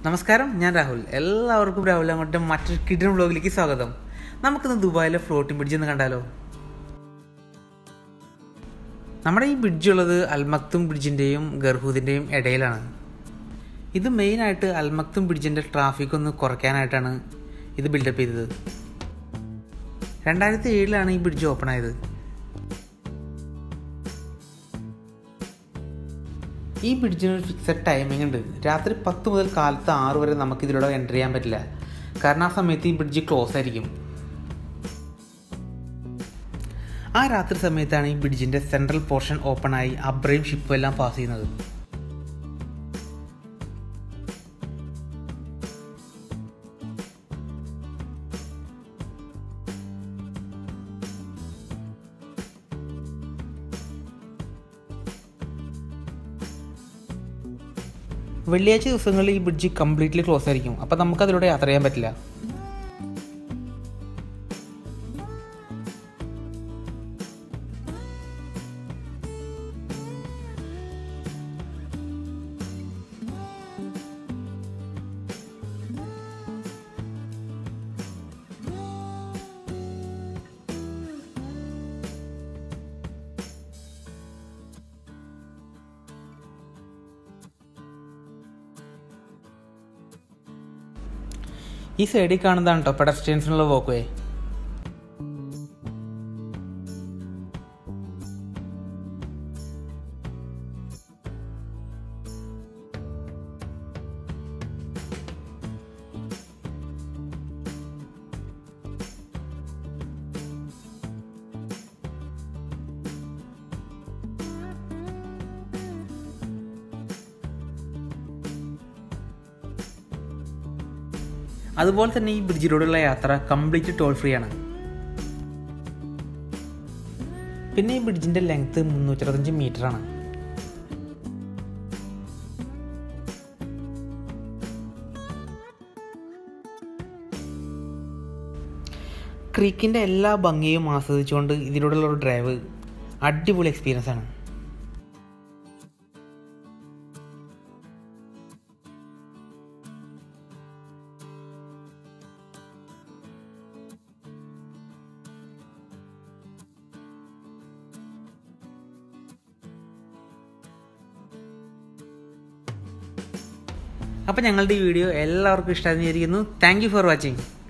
നമസ്കാരം ഞാൻ രാഹുൽ എല്ലാവർക്കും രാഹുൽ അങ്ങോട്ട് മറ്റൊരു കിടൻ വ്ളോഗിലേക്ക് സ്വാഗതം നമുക്കിന്ന് ദുബായിലെ ഫ്ലോട്ടിംഗ് ബ്രിഡ്ജ് ഒന്ന് കണ്ടാലോ നമ്മുടെ ഈ ബ്രിഡ്ജ് ഉള്ളത് അൽമക്തും ബ്രിഡ്ജിൻ്റെയും ഗർഹൂദിൻ്റെയും ഇടയിലാണ് ഇത് മെയിനായിട്ട് അൽമക്തും ബ്രിഡ്ജിൻ്റെ ട്രാഫിക് ഒന്ന് കുറയ്ക്കാനായിട്ടാണ് ഇത് ബിൽഡപ്പ് ചെയ്തത് രണ്ടായിരത്തി ഏഴിലാണ് ഈ ബ്രിഡ്ജ് ഓപ്പൺ ആയത് ഈ ബ്രിഡ്ജിന് ഒരു ഫിക്സഡ് ടൈമിംഗ് ഉണ്ട് രാത്രി പത്ത് മുതൽ കാലത്ത് ആറ് വരെ നമുക്ക് ഇതിലൂടെ എൻ്റർ ചെയ്യാൻ പറ്റില്ല കാരണം ആ സമയത്ത് ഈ ബ്രിഡ്ജ് ക്ലോസ് ആയിരിക്കും ആ രാത്രി സമയത്താണ് ഈ ബ്രിഡ്ജിൻ്റെ സെൻട്രൽ പോർഷൻ ഓപ്പൺ ആയി അബ്രയും ഷിപ്പും എല്ലാം പാസ് ചെയ്യുന്നത് വെള്ളിയാഴ്ച ദിവസങ്ങളിൽ ഈ ബ്രിഡ്ജ് കംപ്ലീറ്റ്ലി ക്ലോസ് ആയിരിക്കും അപ്പോൾ നമുക്ക് അതിലൂടെ യാത്ര ചെയ്യാൻ പറ്റില്ല ഈ സൈഡിൽ കാണുന്നതാണ് കേട്ടോ പെഡസ്ട്രിയൻസിനുള്ള വോക്ക് വേ അതുപോലെ തന്നെ ഈ ബ്രിഡ്ജിലൂടെയുള്ള യാത്ര കംപ്ലീറ്റ് ടോൾ ഫ്രീ ആണ് പിന്നെ ഈ ബ്രിഡ്ജിന്റെ ലെങ്ത് മുന്നൂറ്ററുപത്തഞ്ച് മീറ്റർ ആണ് ക്രീക്കിൻ്റെ എല്ലാ ഭംഗിയും ആസ്വദിച്ചുകൊണ്ട് ഇതിലൂടെയുള്ള ഒരു ഡ്രൈവ് അടിപൊളി എക്സ്പീരിയൻസ് ആണ് അപ്പോൾ ഞങ്ങളുടെ ഈ വീഡിയോ എല്ലാവർക്കും ഇഷ്ടമായിരിക്കുന്നു താങ്ക് യു ഫോർ വാച്ചിങ്